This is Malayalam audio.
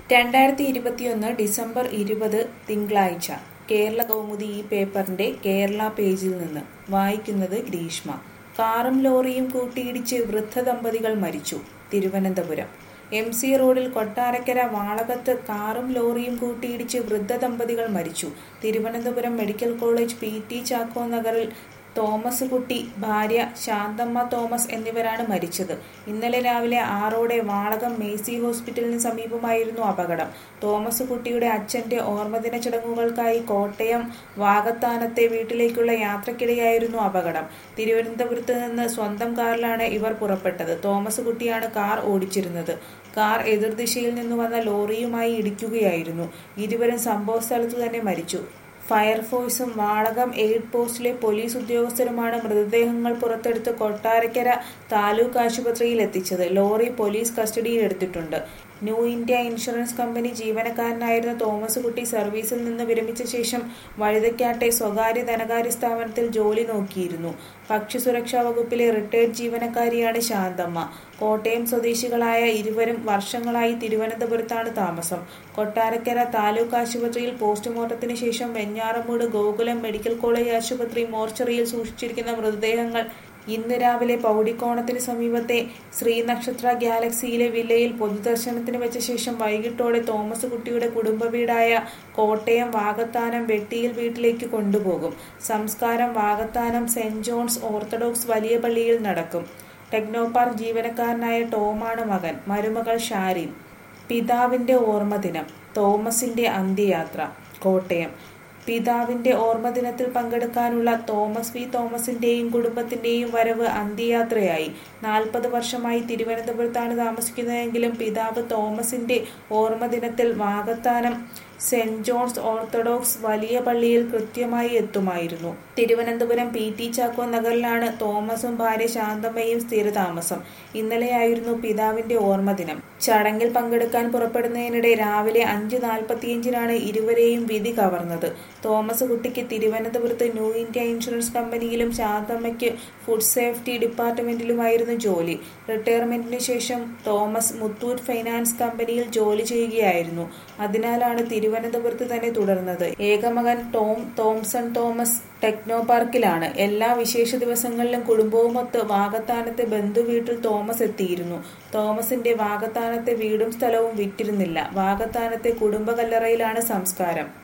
രണ്ടായിരത്തി ഇരുപത്തിയൊന്ന് ഡിസംബർ ഇരുപത് തിങ്കളാഴ്ച കേരള കൗമുദി ഈ പേപ്പറിന്റെ കേരള പേജിൽ നിന്ന് വായിക്കുന്നത് ഗ്രീഷ്മ കാറും ലോറിയും കൂട്ടിയിടിച്ച് വൃദ്ധ ദമ്പതികൾ മരിച്ചു തിരുവനന്തപുരം എം സി റോഡിൽ കൊട്ടാരക്കര വാളകത്ത് കാറും ലോറിയും കൂട്ടിയിടിച്ച് വൃദ്ധ ദമ്പതികൾ മരിച്ചു Thiruvananthapuram medical college P T Chacko നഗറിൽ തോമസ് കുട്ടി ഭാര്യ ശാന്തമ്മ തോമസ് എന്നിവരാണ് മരിച്ചത് ഇന്നലെ രാവിലെ ആറോടെ വാളകം മേസി ഹോസ്പിറ്റലിന് സമീപമായിരുന്നു അപകടം തോമസ് കുട്ടിയുടെ അച്ഛന്റെ ഓർമ്മദിന ചടങ്ങുകൾക്കായി കോട്ടയം വാകത്താനത്തെ വീട്ടിലേക്കുള്ള യാത്രക്കിടെയായിരുന്നു അപകടം തിരുവനന്തപുരത്ത് നിന്ന് സ്വന്തം കാറിലാണ് ഇവർ പുറപ്പെട്ടത് തോമസ് കുട്ടിയാണ് കാർ ഓടിച്ചിരുന്നത് കാർ എതിർദിശയിൽ നിന്ന് വന്ന ലോറിയുമായി ഇടിക്കുകയായിരുന്നു ഇരുവരും സംഭവസ്ഥലത്തു തന്നെ മരിച്ചു ഫയർഫോഴ്സും വാളകം എയ്ഡ് പോസ്റ്റിലെ പോലീസ് ഉദ്യോഗസ്ഥരുമാണ് മൃതദേഹങ്ങൾ പുറത്തെടുത്ത് കൊട്ടാരക്കര താലൂക്ക് ആശുപത്രിയിൽ എത്തിച്ചത് ലോറി പോലീസ് കസ്റ്റഡിയിലെടുത്തിട്ടുണ്ട് ന്യൂ ഇന്ത്യ ഇൻഷുറൻസ് കമ്പനി ജീവനക്കാരനായിരുന്ന തോമസ് കുട്ടി സർവീസിൽ നിന്ന് വിരമിച്ച ശേഷം വഴുതക്കാട്ടെ സ്വകാര്യ ധനകാര്യ സ്ഥാപനത്തിൽ ജോലി നോക്കിയിരുന്നു ഭക്ഷ്യസുരക്ഷാ വകുപ്പിലെ റിട്ടയർഡ് ജീവനക്കാരിയാണ് ശാന്തമ്മ കോട്ടയം സ്വദേശികളായ ഇരുവരും വർഷങ്ങളായി തിരുവനന്തപുരത്താണ് താമസം കൊട്ടാരക്കര താലൂക്ക് ആശുപത്രിയിൽ പോസ്റ്റ്മോർട്ടത്തിന് ശേഷം വെഞ്ഞാറമൂട് ഗോകുലം മെഡിക്കൽ കോളേജ് ആശുപത്രി മോർച്ചറിയിൽ സൂക്ഷിച്ചിരിക്കുന്ന മൃതദേഹങ്ങൾ ഇന്ന് രാവിലെ പൗടിക്കോണത്തിന് സമീപത്തെ ശ്രീനക്ഷത്ര ഗാലക്സിയിലെ വില്ലയിൽ പൊതുദർശനത്തിന് വെച്ച ശേഷം വൈകിട്ടോടെ തോമസ് കുട്ടിയുടെ കുടുംബ വീടായ കോട്ടയം വാകത്താനം വെട്ടിയിൽ വീട്ടിലേക്ക് കൊണ്ടുപോകും സംസ്കാരം വാകത്താനം സെന്റ് ജോൺസ് ഓർത്തഡോക്സ് വലിയ പള്ളിയിൽ നടക്കും ടെക്നോപാർക്ക് ജീവനക്കാരനായ ടോമാണ് മകൻ മരുമകൾ ഷാരിൻ പിതാവിന്റെ ഓർമ്മദിനം തോമസിന്റെ അന്ത്യയാത്ര കോട്ടയം പിതാവിന്റെ ഓർമ്മദിനത്തിൽ പങ്കെടുക്കാനുള്ള തോമസ് വി തോമസിന്റെയും കുടുംബത്തിന്റെയും വരവ് അന്ത്യയാത്രയായി നാൽപ്പത് വർഷമായി തിരുവനന്തപുരത്താണ് താമസിക്കുന്നതെങ്കിലും പിതാവ് തോമസിന്റെ ഓർമ്മദിനത്തിൽ വാകത്താനം സെന്റ് ജോൺസ് ഓർത്തഡോക്സ് വലിയ പള്ളിയിൽ കൃത്യമായി എത്തുമായിരുന്നു തിരുവനന്തപുരം പി ടി ചാക്കോ നഗറിലാണ് തോമസും ഭാര്യ ശാന്തമ്മയും സ്ഥിരതാമസം ഇന്നലെയായിരുന്നു പിതാവിന്റെ ഓർമ്മദിനം ചടങ്ങിൽ പങ്കെടുക്കാൻ പുറപ്പെടുന്നതിനിടെ രാവിലെ അഞ്ച് നാൽപ്പത്തിയഞ്ചിനാണ് ഇരുവരെയും വിധി കവർന്നത് തോമസ് കുട്ടിക്ക് തിരുവനന്തപുരത്ത് ന്യൂ ഇന്ത്യ ഇൻഷുറൻസ് കമ്പനിയിലും ശാന്തമ്മയ്ക്ക് ഫുഡ് സേഫ്റ്റി ഡിപ്പാർട്ട്മെന്റിലുമായിരുന്നു ജോലി റിട്ടയർമെന്റിന് ശേഷം തോമസ് മുത്തൂറ്റ് ഫൈനാൻസ് കമ്പനിയിൽ ജോലി ചെയ്യുകയായിരുന്നു അതിനാലാണ് തിരുവനന്തപുരത്ത് തന്നെ തുടർന്നത് ഏകമകൻ ടോം തോംസൺ തോമസ് ടെക്നോ പാർക്കിലാണ് എല്ലാ വിശേഷ ദിവസങ്ങളിലും കുടുംബവുമൊത്ത് വാകത്താനത്തെ ബന്ധുവീട്ടിൽ തോമസ് എത്തിയിരുന്നു തോമസിന്റെ വാകത്താനത്തെ വീടും സ്ഥലവും വിറ്റിരുന്നില്ല വാകത്താനത്തെ കുടുംബ കല്ലറയിലാണ് സംസ്കാരം